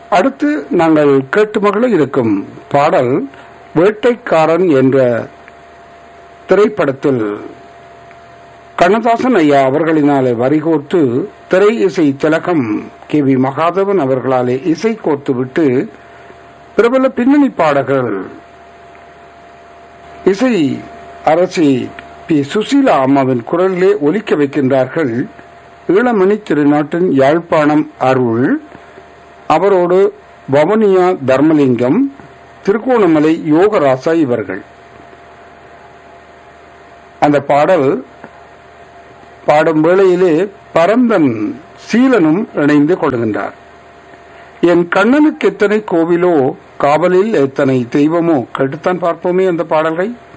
அடுத்து நாங்கள் கேட்டு மகள இருக்கும் பாடல் வேட்டைக்காரன் என்ற திரைப்படத்தில் கண்ணதாசன் ஐயா அவர்களினாலே வரிகோர்த்து திரை இசை திலகம் கே வி மகாதவன் அவர்களாலே இசை கோர்த்து விட்டு பிரபல பின்னணி பாடகர்கள் இசை அரசி பி சுசீலா அம்மாவின் குரலிலே ஒலிக்க வைக்கின்றார்கள் ஈழமணி திருநாட்டின் யாழ்ப்பாணம் அருள் அவரோடு வவனியா தர்மலிங்கம் திருகோணமலை யோகராசா இவர்கள் அந்த பாடல் பாடும் வேளையிலே பரந்தன் சீலனும் இணைந்து கொள்கின்றார் என் கண்ணனுக்கு எத்தனை கோவிலோ காவலில் எத்தனை தெய்வமோ கேட்டுத்தான் பார்ப்போமே அந்த பாடல்கள்